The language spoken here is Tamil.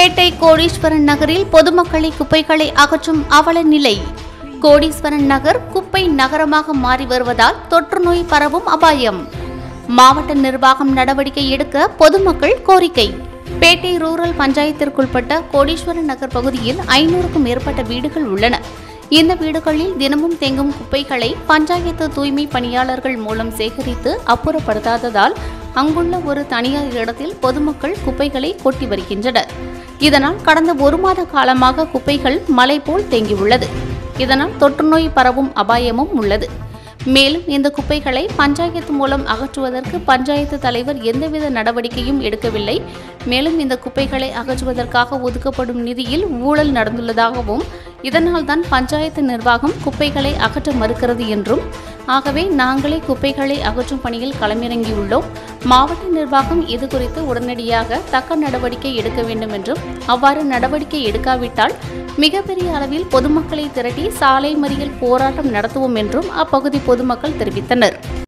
பேட்டை கோடீஸ்வரன் நகரில் பொதுமக்களை குப்பைகளை அகற்றும் அவல நிலை கோடீஸ்வரன் நகர் குப்பை நகரமாக மாறி வருவதால் தொற்று நோய் பரவும் அபாயம் மாவட்ட நிர்வாகம் நடவடிக்கை எடுக்க பொதுமக்கள் கோரிக்கை பேட்டை ரூரல் பஞ்சாயத்திற்குட்பட்ட கோடீஸ்வரன் நகர் பகுதியில் ஐநூறுக்கும் மேற்பட்ட வீடுகள் உள்ளன இந்த வீடுகளில் தினமும் தேங்கும் குப்பைகளை பஞ்சாயத்து தூய்மை பணியாளர்கள் மூலம் சேகரித்து அப்புறப்படுத்தாததால் அங்குள்ள ஒரு தனியார் இடத்தில் பொதுமக்கள் குப்பைகளை கொட்டி வருகின்றனர் இதனால் கடந்த ஒரு மாத காலமாக குப்பைகள் மலை போல் தேங்கியுள்ளது இதனால் தொற்றுநோய் பரவும் அபாயமும் உள்ளது மேலும் இந்த குப்பைகளை பஞ்சாயத்து மூலம் அகற்றுவதற்கு பஞ்சாயத்து தலைவர் எந்தவித நடவடிக்கையும் எடுக்கவில்லை மேலும் இந்த குப்பைகளை அகற்றுவதற்காக ஒதுக்கப்படும் நிதியில் ஊழல் நடந்துள்ளதாகவும் இதனால்தான் பஞ்சாயத்து நிர்வாகம் குப்பைகளை அகற்ற மறுக்கிறது என்றும் ஆகவே நாங்களே குப்பைகளை அகற்றும் பணியில் களமிறங்கியுள்ளோம் மாவட்ட நிர்வாகம் இது குறித்து உடனடியாக தக்க நடவடிக்கை எடுக்க வேண்டும் என்றும் அவ்வாறு நடவடிக்கை எடுக்காவிட்டால் மிகப்பெரிய அளவில் பொதுமக்களை திரட்டி சாலை மறியல் போராட்டம் நடத்துவோம் என்றும் அப்பகுதி பொதுமக்கள் தெரிவித்தனர்